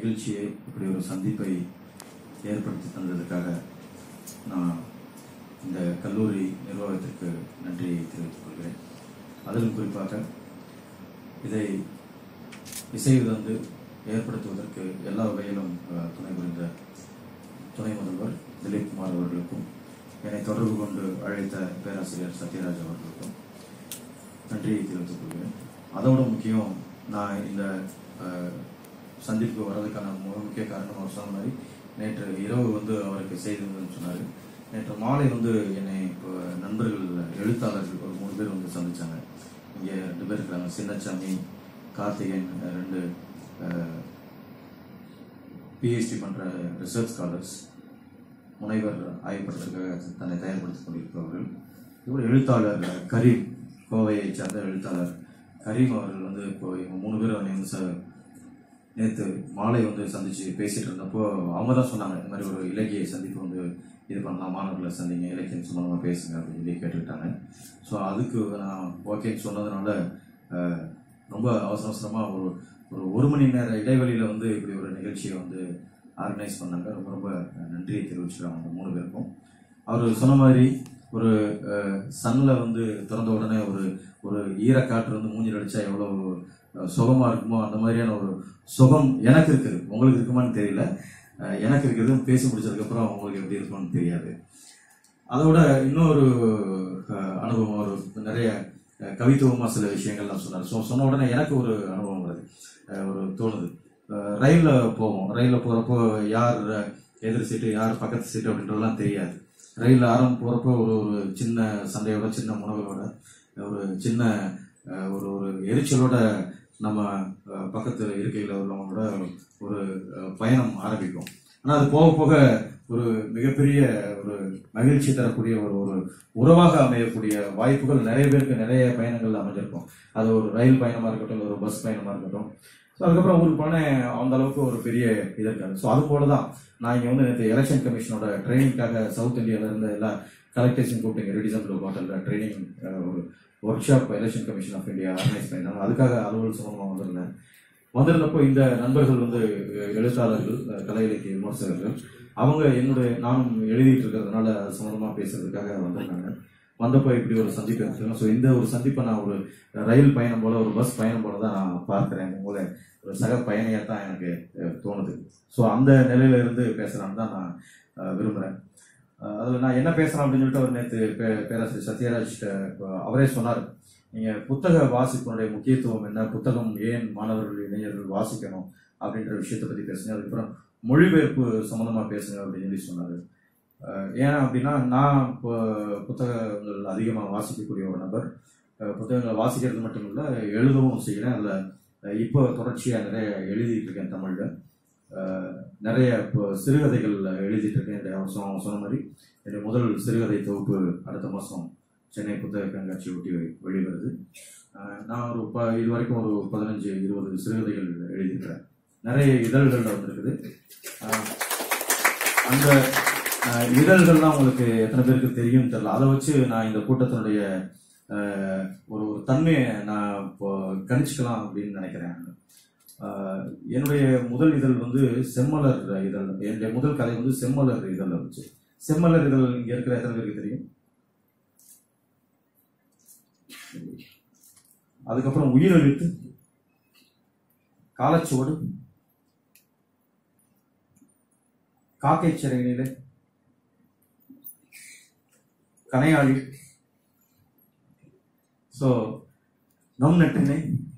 நிகழ்ச்சியை இப்படி ஒரு சந்திப்பை ஏற்படுத்தி தந்ததுக்காக நான் இந்த கல்லூரி நிர்வாகத்திற்கு நன்றியை தெரிவித்துக் கொள்கிறேன் அதிலும் குறிப்பாக இதை இசை வந்து ஏற்படுத்துவதற்கு எல்லா வகையிலும் அஹ், துணை புரிந்த துணை முதல்வர் திலீப் குமார் அவர்களுக்கும் என்னை தொடர்பு கொண்டு அழைத்த பேராசிரியர் சத்யராஜ் அவர்களுக்கும் நன்றியை தெரிவித்துக் கொள்கிறேன் அதோட முக்கியம் நான் இந்த அஹ், சந்திப்புக்கு வர்றதுக்கான மிக முக்கிய காரணம் அவர் சொன்ன மாதிரி நேற்று இரவு வந்து அவருக்கு செய்தி வந்ததுன்னு சொன்னார் நேற்று மாலை வந்து என்னை இப்போ நண்பர்கள் எழுத்தாளர்கள் ஒரு மூணு பேர் வந்து சந்திச்சாங்க இங்கே ரெண்டு பேர் இருக்கிறாங்க சின்னச்சாமி கார்த்திகேயன் அஹ், ரெண்டு பிஹெச்டி பண்ணுற ரிசர்ச் ஸ்காலர்ஸ் முனைவர் ஆய்வுப்படுத்துறதுக்காக தன்னை தயார்படுத்திக் கொண்டிருப்பவர்கள் இவர் எழுத்தாளர் கரீம் கோவையை சார்ந்த எழுத்தாளர் கரீம் அவர்கள் வந்து இப்போ இவங்க மூணு பேரும் என்னை வந்து ச நேற்று மாலை வந்து சந்திச்சு பேசிட்டு இருந்தப்போ அவங்க தான் சொன்னாங்க இந்த மாதிரி ஒரு இலக்கிய சந்திப்பு வந்து இது பண்ணலாம் மாணவர்களை சந்திங்க இலக்கியம் சம்பந்தமாக பேசுங்க அப்படின்னு சொல்லி கேட்டுக்கிட்டாங்க ஸோ அதுக்கு நான் ஓகேன்னு சொன்னதுனால அஹ், ரொம்ப அவசர அவசரமாக ஒரு ஒரு ஒரு மணி நேர இடைவெளியில் வந்து இப்படி ஒரு நிகழ்ச்சியை வந்து ஆர்கனைஸ் பண்ணாங்க ரொம்ப ரொம்ப நன்றியை தெரிவிச்சுக்கிறோம் அவங்க மூணு பேருக்கும் அவர் சொன்ன மாதிரி ஒரு சன்னில் வந்து திறந்த உடனே ஒரு ஒரு ஈரக்காற்று வந்து மூஞ்சில் அடிச்சா எவ்வளோ அஹ், சுகமா இருக்குமோ அந்த மாதிரியான ஒரு சுகம் எனக்கு இருக்குது உங்களுக்கு இருக்குமான்னு தெரியல அஹ், எனக்கு இருக்குது பேசி முடிச்சதுக்கப்புறம் உங்களுக்கு எப்படி இருக்கும்னு தெரியாது அதோட இன்னொரு அஹ், அனுபவம் ஒரு நிறைய அஹ், கவித்துவமா சில விஷயங்கள்லாம் சொன்னார் ஸோ சொன்ன உடனே எனக்கு ஒரு அனுபவம் வருது அஹ், ஒரு தோணுது அஹ், ரயில்ல போவோம் ரயில்ல போறப்போ யார் எதிர் சீட்டு யார் பக்கத்து சீட்டு அப்படின்றதெல்லாம் தெரியாது ரயில்ல ஆரம்பம் போறப்போ ஒரு ஒரு சின்ன சண்டையோட சின்ன முனகளோட ஒரு சின்ன அஹ், ஒரு ஒரு எரிச்சலோட நம்ம அஹ், பக்கத்து இருக்கையில் உள்ளவங்களோட ஒரு அஹ், பயணம் ஆரம்பிக்கும் ஆனால் அது போக போக ஒரு மிகப்பெரிய ஒரு மகிழ்ச்சி தரக்கூடிய ஒரு ஒரு உறவாக அமையக்கூடிய வாய்ப்புகள் நிறைய பேருக்கு நிறைய பயணங்கள் அமைஞ்சிருக்கும் அது ஒரு ரயில் பயணமா இருக்கட்டும் இல்லை ஒரு பஸ் பயணமா இருக்கட்டும் ஸோ அதுக்கப்புறம் ஊருக்கு போனேன் அந்த அளவுக்கு ஒரு பெரிய இது இருக்காது ஸோ அது போல தான் நான் இங்கே வந்து நேற்று எலெக்ஷன் கமிஷனோட ட்ரைனிங்காக சவுத் இந்தியாவில் இருந்த எல்லா கலெக்டர்ஸையும் கூப்பிட்டு ரெடிசன் ப்ளூ ஹோட்டலில் ட்ரைனிங் ஒரு workshop election commission of India organise பண்ணியிருந்தாங்க அதுக்காக அலுவல் சம்பந்தமாக வந்திருந்தேன் வந்திருந்தப்போ இந்த நண்பர்கள் வந்து அஹ், எழுத்தாளர்கள் அஹ், கலை இலக்கிய விமர்சகர்கள் அவங்க என்னுடைய நானும் எழுதிட்டு இருக்கிறதுனால அது சம்மந்தமா பேசுறதுக்காக வந்திருக்காங்க வந்தப்போ இப்படி ஒரு சந்திப்பு எடுத்துருக்கோம் ஸோ இந்த ஒரு சந்திப்பை நான் ஒரு ரயில் பயணம் போல ஒரு பஸ் பயணம் போல தான் நான் பார்க்கிறேன் உங்களை ஒரு சக பயணியாக தான் எனக்கு அஹ், தோணுது ஸோ அந்த நிலையில இருந்து பேசலாம்னு தான் நான் அஹ், விரும்புறேன் அஹ், அதுல நான் என்ன பேசலாம் அப்படின்னு சொல்லிட்டு அவர் நேற்று பே- பேராசிரியர் சத்யராஜ் கிட்ட அவரே சொன்னார் நீங்க புத்தக வாசிப்பினுடைய முக்கியத்துவம் என்ன புத்தகம் ஏன் மாணவர்கள் இளைஞர்கள் வாசிக்கணும் அப்படின்ற விஷயத்தை பத்தி பேசுங்க அதுக்கப்புறம் மொழிபெயர்ப்பு சம்பந்தமா பேசுங்க அப்படின்னு சொல்லி சொன்னாரு அஹ் ஏன் அப்படின்னா நான் இப்போ புத்தகங்கள் அதிகமாக வாசிக்கக்கூடிய ஒரு நபர் அஹ் புத்தகங்களை வாசிக்கிறது மட்டும் இல்லை எழுதவும் செய்கிறேன் அதில் இப்போ தொடர்ச்சியாக நிறைய எழுதிட்டு இருக்கேன் தமிழில் நிறைய இப்போ சிறுகதைகள் எழுதிட்டு இருக்கேன் இந்த அவசரம் சொன்ன மாதிரி என்னுடைய முதல் சிறுகதை தொகுப்பு அடுத்த மாதம் சென்னை புத்தக கண்காட்சி ஒட்டி வெ- வெளிவருது அஹ் நான் ஒரு ப இது வரைக்கும் ஒரு பதினஞ்சு இருபது சிறுகதைகள் எழுதியிருக்கிறேன் நிறைய இதழ்கள் வந்திருக்குது அஹ் அந்த அஹ், இதழ்கள்லாம் உங்களுக்கு எத்தனை பேருக்கு தெரியும் தெரியல அதை வச்சு நான் இந்த கூட்டத்தினுடைய அஹ், ஒரு ஒரு தன்மையை நான் இப்போ கணிச்சுக்கலாம் அப்படின்னு நினைக்கிறேன் அஹ், என்னுடைய முதல் இதழ் வந்து செம்மலர் இதழ் என்னுடைய முதல் கதை வந்து செம்மலர் இதழ் இருந்துச்சு செம்மலர் இதழ் இங்க இருக்கிற எத்தனை பேருக்கு தெரியும் அதுக்கப்புறம் உயிரெழுத்து காலச்சுவடு காக்கை சிறையிலே கனையாளி ஸோ நம் நட்டினை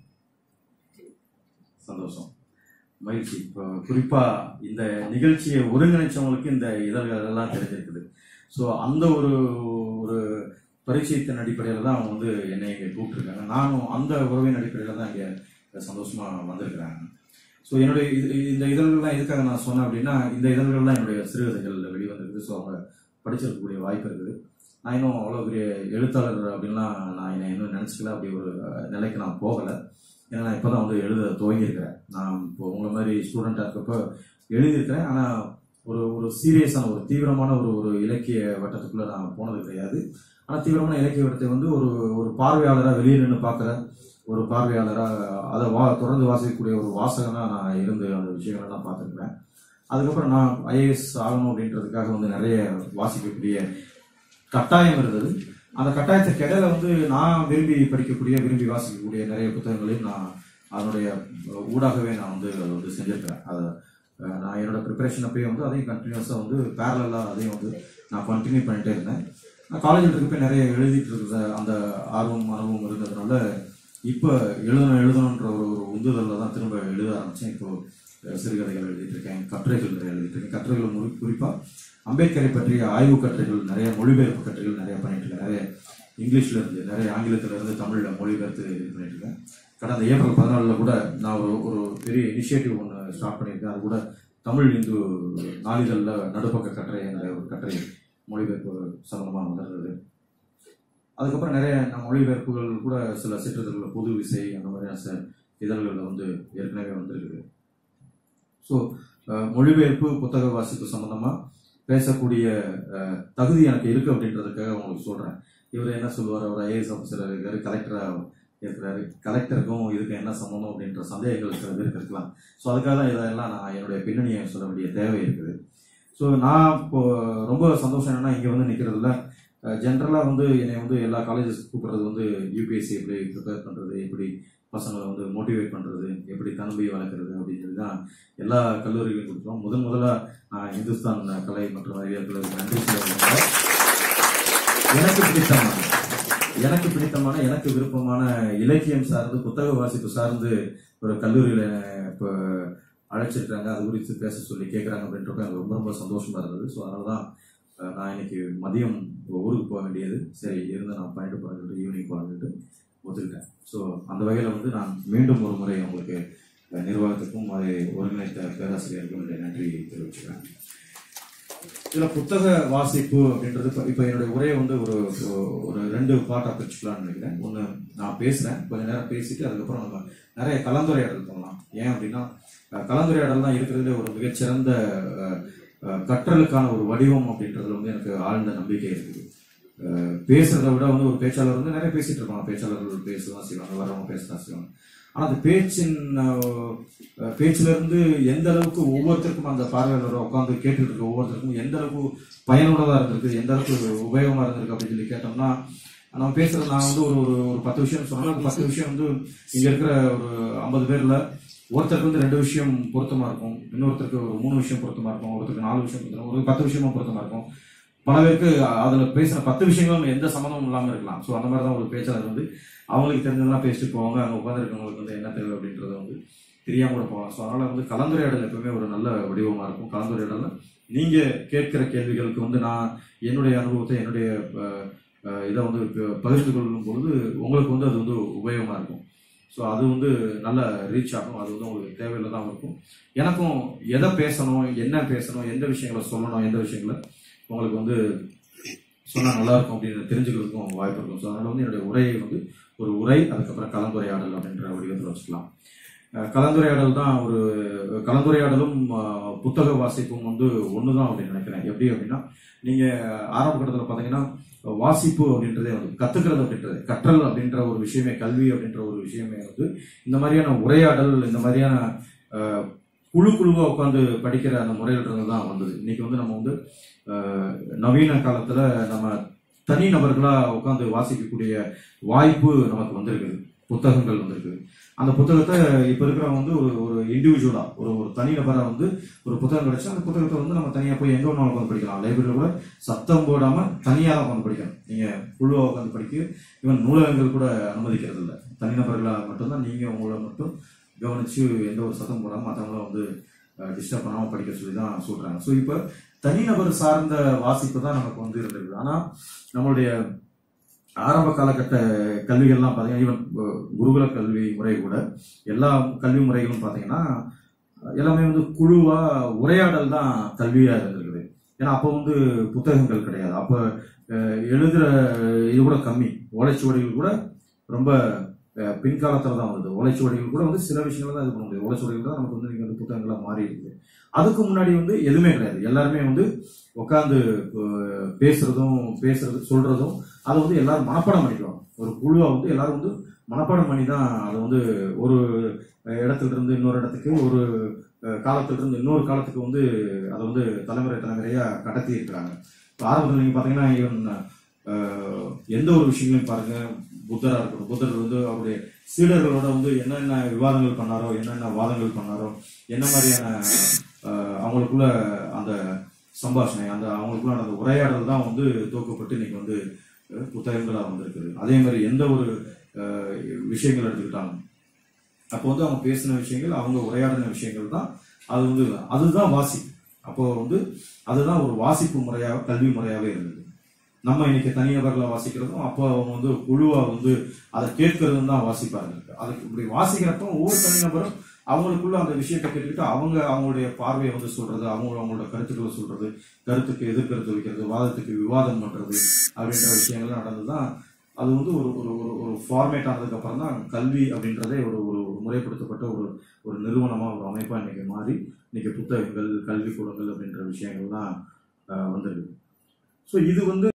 சந்தோஷம் மகிழ்ச்சி இப்போ குறிப்பா இந்த நிகழ்ச்சியை ஒருங்கிணைச்சவங்களுக்கு இந்த இதழ்கள் எல்லாம் தெரிஞ்சிருக்குது ஸோ அந்த ஒரு ஒரு பரிச்சயத்தின் அடிப்படையில் தான் அவங்க வந்து என்னை இங்கே கூப்பிட்டுருக்காங்க நானும் அந்த உறவின் அடிப்படையில் தான் இங்கே சந்தோஷமா வந்திருக்கிறாங்க ஸோ என்னுடைய இது- இந்த இதழ்கள்லாம் எதுக்காக நான் சொன்னேன் அப்படின்னா இந்த இதழ்கள்லாம் என்னுடைய சிறுகதைகள் வெளிவந்திருக்குது ஸோ அவங்க படிச்சிருக்கக்கூடிய வாய்ப்பு இருக்குது நான் இன்னும் அவ்வளோ பெரிய எழுத்தாளர் அப்படின்லாம் நான் என்னை இன்னும் நினச்சிக்கல அப்படி ஒரு அஹ், நிலைக்கு நான் போகலை ஏன்னா நான் இப்போ தான் வந்து எழுத துவங்கியிருக்கிறேன் நான் இப்போ உங்களை மாதிரி ஸ்டூடெண்ட்டாக இருக்கப்போ எழுதியிருக்கிறேன் ஆனால் ஒரு ஒரு சீரியஸான ஒரு தீவிரமான ஒரு ஒரு இலக்கிய வட்டத்துக்குள்ளே நான் போனது கிடையாது ஆனால் தீவிரமான இலக்கிய வட்டத்தை வந்து ஒரு ஒரு பார்வையாளராக வெளியே நின்று பார்க்குற ஒரு பார்வையாளராக அதை வா தொடர்ந்து வாசிக்கக்கூடிய ஒரு வாசகனாக நான் இருந்து அந்த விஷயங்களை நான் பார்த்துருக்கேன் அதுக்கப்புறம் நான் ஐஏஎஸ் ஆகணும் அப்படின்றதுக்காக வந்து நிறைய வாசிக்கக்கூடிய கட்டாயம் இருந்தது அந்த கட்டாயத்துக்கு இடையில வந்து நான் விரும்பி படிக்கக்கூடிய விரும்பி வாசிக்கக்கூடிய நிறைய புத்தகங்களையும் நான் அதனுடைய ஊடாகவே நான் வந்து அதை வந்து செஞ்சிருக்கிறேன் அதை அஹ், நான் என்னோட ப்ரிப்பரேஷன் அப்பயே வந்து அதையும் கண்டினியூஸாக வந்து பேரலாக அதையும் வந்து நான் கண்டினியூ பண்ணிட்டே இருந்தேன் நான் காலேஜில் இருக்கப்ப நிறைய எழுதிட்டு இருந்த அந்த ஆர்வம் அனுபவம் இருந்ததுனால இப்போ எழுதணும் எழுதணுன்ற ஒரு ஒரு உந்துதலில் தான் திரும்ப எழுத ஆரம்பித்தேன் இப்போ அஹ், சிறுகதைகள் எழுதிட்டு இருக்கேன் கட்டுரைகள் நிறைய எழுதிட்டு இருக்கேன் கட்டுரைகள் முழு குறிப்பாக அம்பேத்கரை பற்றிய ஆய்வு கட்டுரைகள் நிறைய மொழிபெயர்ப்பு கட்டுரைகள் நிறைய பண்ணிட்டு இருக்கேன் நிறைய இங்கிலீஷ்ல இருந்து நிறைய ஆங்கிலத்துல இருந்து தமிழ்ல மொழிபெயர்த்து இது பண்ணிட்டு இருக்கேன் கடந்த ஏப்ரல் பதினாலில் கூட நான் ஒரு ஒரு பெரிய இனிஷியேட்டிவ் ஒன்று ஸ்டார்ட் பண்ணியிருக்கேன் அது கூட தமிழ் இந்து நாளிதழில் நடுப்பக்க கட்டுரை என்ற ஒரு கட்டுரை மொழிபெயர்ப்பு சம்பந்தமாக வந்திருந்தது அதுக்கப்புறம் நிறைய நான் மொழிபெயர்ப்புகள் கூட சில சிற்றதழ்கள் பொது விசை அந்த மாதிரியான சில இதழ்களில் வந்து ஏற்கனவே வந்திருக்குது ஸோ மொழிபெயர்ப்பு புத்தக வாசிப்பு சம்பந்தமாக பேசக்கூடிய அஹ், தகுதி எனக்கு இருக்கு அப்படின்றதுக்காக உங்களுக்கு சொல்கிறேன் இவர் என்ன சொல்லுவார் அவர் ஐஏஎஸ் ஆஃபீஸர் இருக்காரு கலெக்டராக இருக்கிறாரு கலெக்டருக்கும் இதுக்கு என்ன சம்மந்தம் அப்படின்ற சந்தேகங்கள் சில பேருக்கு இருக்கலாம் ஸோ அதுக்காக தான் இதெல்லாம் நான் என்னுடைய பின்னணியை சொல்ல வேண்டிய தேவை இருக்குது ஸோ நான் இப்போ ரொம்ப சந்தோஷம் என்னன்னா இங்கே வந்து நிற்கிறதுல ஜென்ரலாக வந்து என்னை வந்து எல்லா காலேஜஸ் கூப்பிடுறது வந்து யூபிஎஸ்சி எப்படி ப்ரிப்பேர் பண்ணுறது எப்படி பசங்களை வந்து மோட்டிவேட் பண்ணுறது எப்படி தன்மையை வளர்க்குறது அப்படிங்கிறது தான் எல்லா கல்லூரிகளையும் கொடுத்தோம் முதன் முதலாக நான் இந்துஸ்தான் கலை மற்றும் அறிவியல் கல்லூரிக்கு நன்றி சொல்ல எனக்கு பிடித்தமான எனக்கு பிடித்தமான எனக்கு விருப்பமான இலக்கியம் சார்ந்து புத்தக வாசிப்பு சார்ந்து ஒரு கல்லூரியில் இப்போ அழைச்சிருக்காங்க அது குறித்து பேச சொல்லி கேட்குறாங்க அப்படின்றப்ப எனக்கு ரொம்ப ரொம்ப சந்தோஷமா இருந்தது ஸோ அதனால தான் அஹ், நான் இன்னைக்கு மதியம் ஊருக்கு போக வேண்டியது சரி இருந்து நான் பண்ணிட்டு போகிறேன் ஈவினிங் போகிறேன்ட்டு ஒத்துக்கிட்டேன் ஸோ அந்த வகையில் வந்து நான் மீண்டும் ஒரு முறை உங்களுக்கு அஹ், நிர்வாகத்துக்கும் அதை ஒருங்கிணைத்த பேராசிரியருக்கும் என்னுடைய நன்றி தெரிவிச்சுக்கிறேன் இதுல புத்தக வாசிப்பு அப்படின்றது இப்ப- இப்ப என்னுடைய உரையை வந்து ஒரு ஒரு ரெண்டு பார்ட்டா பிரிச்சுக்கலாம்னு நினைக்கிறேன் ஒண்ணு நான் பேசுறேன் கொஞ்ச நேரம் பேசிட்டு அதுக்கப்புறம் நம்ம நிறைய கலந்துரையாடல் பண்ணலாம் ஏன் அப்படின்னா அஹ், கலந்துரையாடல் தான் இருக்கிறதுல ஒரு மிகச்சிறந்த அஹ், அஹ், கற்றலுக்கான ஒரு வடிவம் அப்படின்றதுல வந்து எனக்கு ஆழ்ந்த நம்பிக்கை இருக்குது அஹ், பேசுறதை விட வந்து ஒரு பேச்சாளர் வந்து நிறைய பேசிட்டு இருப்பாங்க பேச்சாளர்கள் பேசதான் செய்வாங்க வரவங்க பேசதான் செய்வாங்க ஆனா அந்த பேச்சின் அஹ், அஹ், பேச்சுல இருந்து எந்த அளவுக்கு ஒவ்வொருத்தருக்கும் அந்த பார்வையாளர் உட்காந்து கேட்டுட்டு இருக்க ஒவ்வொருத்தருக்கும் எந்த அளவுக்கு பயனுள்ளதா இருந்திருக்கு எந்த அளவுக்கு உபயோகமா இருந்திருக்கு அப்படின்னு சொல்லி கேட்டோம்னா நம்ம பேசுறது நான் வந்து ஒரு ஒரு ஒரு பத்து விஷயம் சொன்னா அந்த பத்து விஷயம் வந்து இங்க இருக்கிற ஒரு ஐம்பது பேர்ல ஒருத்தருக்கு வந்து ரெண்டு விஷயம் பொருத்தமா இருக்கும் இன்னொருத்தருக்கு ஒரு மூணு விஷயம் பொருத்தமா இருக்கும் ஒருத்தருக்கு நாலு விஷயம் பொருத்தமா ஒரு பத்து விஷயமா பொருத்தமா இருக்கும் பல பேருக்கு அதுல பேசின பத்து விஷயங்களும் எந்த சம்மந்தமும் இல்லாம இருக்கலாம் ஸோ அந்த மாதிரி தான் ஒரு பேச்சாளர் வந்து அவங்களுக்கு தெரிஞ்சதெல்லாம் பேசிட்டு போவாங்க அங்க உட்காந்துருக்கவங்களுக்கு வந்து என்ன தேவை அப்படின்றத வந்து தெரியாம கூட போகலாம் ஸோ அதனால வந்து கலந்துரையாடல் எப்பவுமே ஒரு நல்ல வடிவமா இருக்கும் கலந்துரையாடல் நீங்க கேட்கிற கேள்விகளுக்கு வந்து நான் என்னுடைய அனுபவத்தை என்னுடைய அஹ், அஹ், இதை வந்து ப- பகிர்ந்து கொள்ளும் பொழுது உங்களுக்கு வந்து அது வந்து உபயோகமா இருக்கும் ஸோ அது வந்து நல்ல ரீச் ஆகும் அது வந்து உங்களுக்கு தேவையில்லாதான் இருக்கும் எனக்கும் எதை பேசணும் என்ன பேசணும் எந்த விஷயங்களை சொல்லணும் எந்த விஷயங்களை உங்களுக்கு வந்து சொன்னா நல்லா இருக்கும் அப்படின்னு தெரிஞ்சுக்கிறதுக்கும் வாய்ப்பு இருக்கும் ஸோ அதனால வந்து என்னுடைய உரையை வந்து ஒரு உரை அதுக்கப்புறம் கலந்துரையாடல் அப்படின்ற வடிவத்தில் வச்சுக்கலாம் அஹ் கலந்துரையாடல் தான் ஒரு கலந்துரையாடலும் அஹ், புத்தக வாசிப்பும் வந்து ஒண்ணுதான் அப்படின்னு நினைக்கிறேன் எப்படி அப்படின்னா நீங்க ஆரம்ப கட்டத்தில் பார்த்தீங்கன்னா வாசிப்பு அப்படின்றதே வந்து கத்துக்கிறது அப்படின்றது கற்றல் அப்படின்ற ஒரு விஷயமே கல்வி அப்படின்ற ஒரு விஷயமே வந்து இந்த மாதிரியான உரையாடல் இந்த மாதிரியான அஹ், குழு குழுவா உட்காந்து படிக்கிற அந்த முறையிலிருந்து தான் வந்தது இன்னைக்கு வந்து நம்ம வந்து அஹ், நவீன காலத்துல நம்ம தனி நபர்களா உட்காந்து வாசிக்கக்கூடிய வாய்ப்பு நமக்கு வந்திருக்குது புத்தகங்கள் வந்திருக்குது அந்த புத்தகத்தை இப்ப இருக்கிறவங்க வந்து ஒரு ஒரு இண்டிவிஜுவலா ஒரு ஒரு தனி நபரா வந்து ஒரு புத்தகம் கிடைச்சா அந்த புத்தகத்தை வந்து நம்ம தனியா போய் எங்க வேணாலும் உட்காந்து படிக்கலாம் லைப்ரரியில கூட சத்தம் போடாம தனியா தான் உட்காந்து படிக்கணும் நீங்க குழுவா உட்காந்து படிக்க இவன் நூலகங்கள் கூட அனுமதிக்கிறது இல்லை தனிநபர்களா மட்டும்தான் நீங்க உங்களை மட்டும் கவனிச்சு எந்த ஒரு சத்தம் போடாம மற்றவங்கள வந்து டிஸ்டர்ப் பண்ணாம படிக்க சொல்லி தான் சொல்றாங்க ஸோ இப்போ தனிநபர் சார்ந்த வாசிப்பு தான் நமக்கு வந்து இருந்திருக்கு ஆனா நம்மளுடைய ஆரம்ப காலகட்ட கல்விகள்லாம் பார்த்தீங்கன்னா ஈவன் குருகுல கல்வி முறை கூட எல்லா கல்வி முறைகளும் பார்த்தீங்கன்னா எல்லாமே வந்து குழுவா உரையாடல் தான் கல்வியா இருந்திருக்குது ஏன்னா அப்போ வந்து புத்தகங்கள் கிடையாது அப்போ அஹ், எழுதுற இது கூட கம்மி ஓலைச்சுவடிகள் கூட ரொம்ப அஹ், பின்காலத்துல தான் வந்தது ஓலைச்சுவடிகள் கூட வந்து சில விஷயங்கள் தான் இது பண்ண முடியும் ஓலைச்சுவடிகள் தான் நமக்கு வந்து நீங்க வந்து புத்தகங்களா மாறி இருக்குது அதுக்கு முன்னாடி வந்து எதுவுமே கிடையாது எல்லாருமே வந்து உட்காந்து பேசுறதும் பேசுறது சொல்றதும் அதை வந்து எல்லாரும் மனப்பாடம் பண்ணிக்குவாங்க ஒரு குழுவா வந்து எல்லாரும் வந்து மனப்பாடம் பண்ணி தான் அதை வந்து ஒரு அஹ், இடத்துல இருந்து இன்னொரு இடத்துக்கு ஒரு அஹ், காலத்துல இருந்து இன்னொரு காலத்துக்கு வந்து அதை வந்து தலைமுறை தலைமுறையா கடத்தி இருக்கிறாங்க இப்போ ஆரம்பத்தில் நீங்க பாத்தீங்கன்னா ஈவன் அஹ், எந்த ஒரு விஷயங்களையும் பாருங்க புத்தரா இருக்கட்டும் புத்தர் வந்து அவருடைய சீடர்களோட வந்து என்னென்ன விவாதங்கள் பண்ணாரோ என்னென்ன வாதங்கள் பண்ணாரோ என்ன மாதிரியான அஹ், அவங்களுக்குள்ள அந்த சம்பாஷணை அந்த அவங்களுக்குள்ள அந்த உரையாடல் தான் வந்து தோக்கப்பட்டு இன்னைக்கு வந்து அஹ், புத்தகங்களா வந்திருக்குது அதே மாதிரி எந்த ஒரு அஹ், விஷயங்கள் எடுத்துக்கிட்டாலும் அப்போ வந்து அவங்க பேசின விஷயங்கள் அவங்க உரையாடின விஷயங்கள் தான் அது வந்து அதுதான் வாசிப்பு அப்போ வந்து அதுதான் ஒரு வாசிப்பு முறையாக கல்வி முறையாகவே இருந்தது நம்ம இன்னைக்கு தனிநபர்களை வாசிக்கிறதும் அப்போ அவங்க வந்து குழுவா வந்து அதை கேட்கறதும் தான் வாசிப்பார்கள் அதுக்கு இப்படி வாசிக்கிறப்போ ஒவ்வொரு தனிநபரும் அவங்களுக்குள்ள அந்த விஷயத்தை கேட்டுக்கிட்டு அவங்க அவங்களுடைய பார்வையை வந்து சொல்றது அவங்க அவங்களோட கருத்துக்களை சொல்றது கருத்துக்கு எதிர்கருத்து வைக்கிறது வாதத்துக்கு விவாதம் பண்றது அப்படின்ற விஷயங்கள்லாம் நடந்துதான் அது வந்து ஒரு ஒரு ஒரு ஒரு ஃபார்மேட் ஆனதுக்கு அப்புறம் தான் கல்வி அப்படின்றதே ஒரு ஒரு முறைப்படுத்தப்பட்ட ஒரு ஒரு நிறுவனமா ஒரு அமைப்பா இன்னைக்கு மாறி இன்னைக்கு புத்தகங்கள் கல்விக்கூடங்கள் அப்படின்ற விஷயங்கள்லாம் ஆஹ் வந்திருக்கு ஸோ இது வந்து